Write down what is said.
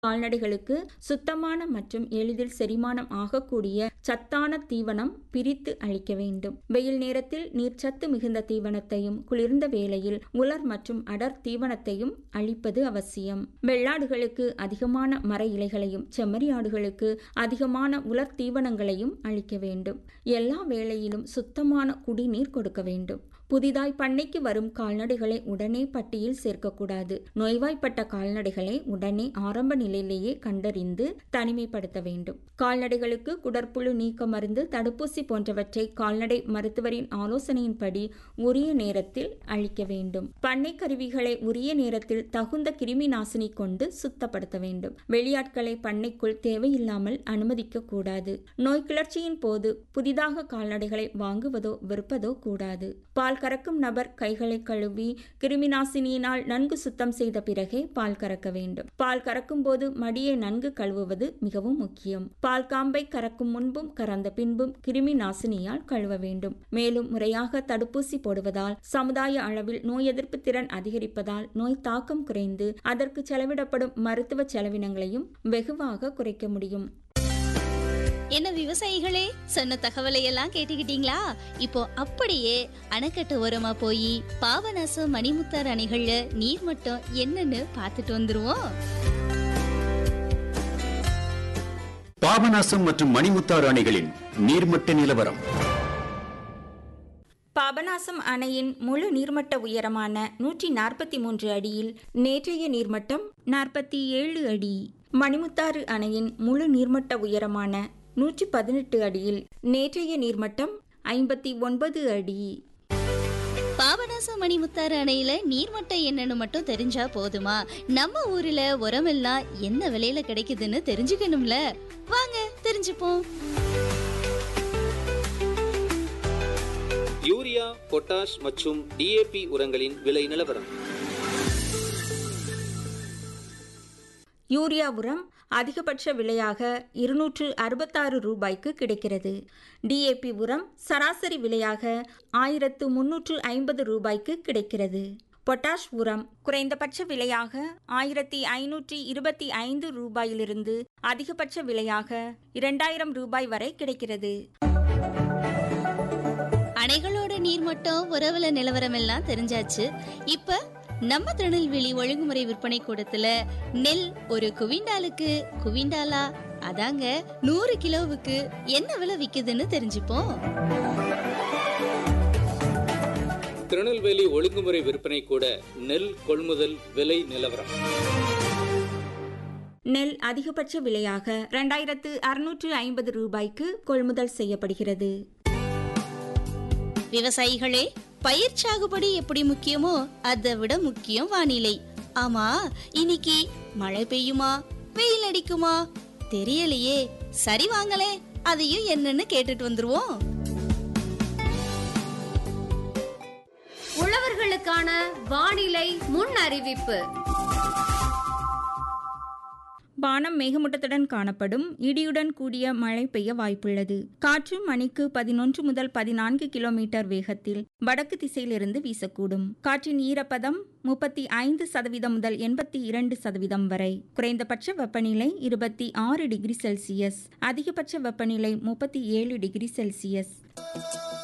கால்நடைகளுக்கு சுத்தமான மற்றும் எளிதில் செரிமானம் ஆகக்கூடிய சத்தான தீவனம் பிரித்து அளிக்க வேண்டும் வெயில் நேரத்தில் நீர்ச்சத்து மிகுந்த தீவனத்தையும் குளிர்ந்த வேளையில் உலர் மற்றும் அடர் தீவனத்தையும் அளிப்பது அவசியம் வெள்ளாடுகளுக்கு அதிகமான மர இலைகளையும் செம்மறி ஆடுகளுக்கு அதிகமான உலர் தீவனங்களையும் அளிக்க வேண்டும் எல்லா வேளையிலும் சுத்தமான குடிநீர் கொடுக்க வேண்டும் புதிதாய் பண்ணைக்கு வரும் கால்நடைகளை உடனே பட்டியில் சேர்க்கக்கூடாது நோய்வாய்ப்பட்ட கால்நடைகளை உடனே ஆரம்ப நிலையிலேயே கண்டறிந்து தனிமைப்படுத்த வேண்டும் கால்நடைகளுக்கு குடற்புழு நீக்க மருந்து தடுப்பூசி போன்றவற்றை கால்நடை மருத்துவரின் ஆலோசனையின்படி உரிய நேரத்தில் அளிக்க வேண்டும் பண்ணை கருவிகளை உரிய நேரத்தில் தகுந்த கிருமி நாசினி கொண்டு சுத்தப்படுத்த வேண்டும் வெளியாட்களை பண்ணைக்குள் தேவையில்லாமல் அனுமதிக்க கூடாது நோய் கிளர்ச்சியின் போது புதிதாக கால்நடைகளை வாங்குவதோ விற்பதோ கூடாது பால் கறக்கும் நபர் கைகளை கழுவி கிருமிநாசினியினால் நன்கு சுத்தம் செய்த பிறகே பால் கறக்க வேண்டும் பால் கறக்கும் போது மடியை நன்கு கழுவுவது மிகவும் முக்கியம் பால் காம்பை கறக்கும் முன்பும் கறந்த பின்பும் கிருமி நாசினியால் கழுவ வேண்டும் மேலும் முறையாக தடுப்பூசி போடுவதால் சமுதாய அளவில் நோய் எதிர்ப்பு திறன் அதிகரிப்பதால் நோய் தாக்கம் குறைந்து அதற்கு செலவிடப்படும் மருத்துவ செலவினங்களையும் வெகுவாக குறைக்க முடியும் என்ன விவசாயிகளே சொன்ன தகவலை எல்லாம் கேட்டுக்கிட்டீங்களா இப்போ அப்படியே அணைக்கட்டு ஓரமா போய் பாபநாசம் மணிமுத்தார் அணைகள்ல நீர் மட்டம் என்னன்னு பார்த்துட்டு வந்துருவோம் பாபநாசம் மற்றும் மணிமுத்தாறு அணைகளின் நீர்மட்ட நிலவரம் பாபநாசம் அணையின் முழு நீர்மட்ட உயரமான நூற்றி நாற்பத்தி மூன்று அடியில் நேற்றைய நீர்மட்டம் நாற்பத்தி ஏழு அடி மணிமுத்தாறு அணையின் முழு நீர்மட்ட உயரமான நூற்றி பதினெட்டு அடியில் நேற்றைய நீர்மட்டம் ஐம்பத்தி ஒன்பது அடி பாபநாசம் மணிமுத்தாறு அணையில நீர்மட்டம் என்னன்னு மட்டும் தெரிஞ்சா போதுமா நம்ம ஊர்ல உரமெல்லாம் என்ன விலையில கிடைக்குதுன்னு தெரிஞ்சுக்கணும்ல வாங்க தெரிஞ்சுப்போம் யூரியா பொட்டாஷ் மற்றும் டிஏபி உரங்களின் விலை நிலவரம் யூரியா உரம் அதிகபட்ச விலையாக இருநூற்று அறுபத்தாறு ரூபாய்க்கு கிடைக்கிறது டிஏபி உரம் சராசரி விலையாக ஆயிரத்து முன்னூற்று ஐம்பது ரூபாய்க்கு கிடைக்கிறது பொட்டாஷ் உரம் குறைந்தபட்ச விலையாக ஆயிரத்தி ஐநூற்றி இருபத்தி ஐந்து ரூபாயிலிருந்து அதிகபட்ச விலையாக இரண்டாயிரம் ரூபாய் வரை கிடைக்கிறது அணைகளோட நீர்மட்டம் உறவுல நிலவரம் எல்லாம் தெரிஞ்சாச்சு இப்ப நம்ம திருநெல்வேலி ஒழுங்குமுறை விற்பனை கூடத்துல நெல் ஒரு குவிண்டாலுக்கு குவிண்டாலா அதாங்க நூறு கிலோவுக்கு என்ன விலை விக்குதுன்னு தெரிஞ்சுப்போம் திருநெல்வேலி ஒழுங்குமுறை விற்பனை கூட நெல் கொள்முதல் விலை நிலவரம் நெல் அதிகபட்ச விலையாக இரண்டாயிரத்து அறுநூற்று ஐம்பது ரூபாய்க்கு கொள்முதல் செய்யப்படுகிறது விவசாயிகளே பயிர் சாகுபடி எப்படி முக்கியமோ அதை விட முக்கியம் வானிலை ஆமா இன்னைக்கு மழை பெய்யுமா வெயில் அடிக்குமா தெரியலையே சரி வாங்களே அதையும் என்னன்னு கேட்டுட்டு வந்துருவோம் உழவர்களுக்கான வானிலை முன் அறிவிப்பு வானம் மேகமூட்டத்துடன் காணப்படும் இடியுடன் கூடிய மழை பெய்ய வாய்ப்புள்ளது காற்று மணிக்கு பதினொன்று முதல் பதினான்கு கிலோமீட்டர் வேகத்தில் வடக்கு திசையிலிருந்து வீசக்கூடும் காற்றின் ஈரப்பதம் முப்பத்தி ஐந்து சதவீதம் முதல் எண்பத்தி இரண்டு சதவீதம் வரை குறைந்தபட்ச வெப்பநிலை இருபத்தி ஆறு டிகிரி செல்சியஸ் அதிகபட்ச வெப்பநிலை முப்பத்தி ஏழு டிகிரி செல்சியஸ்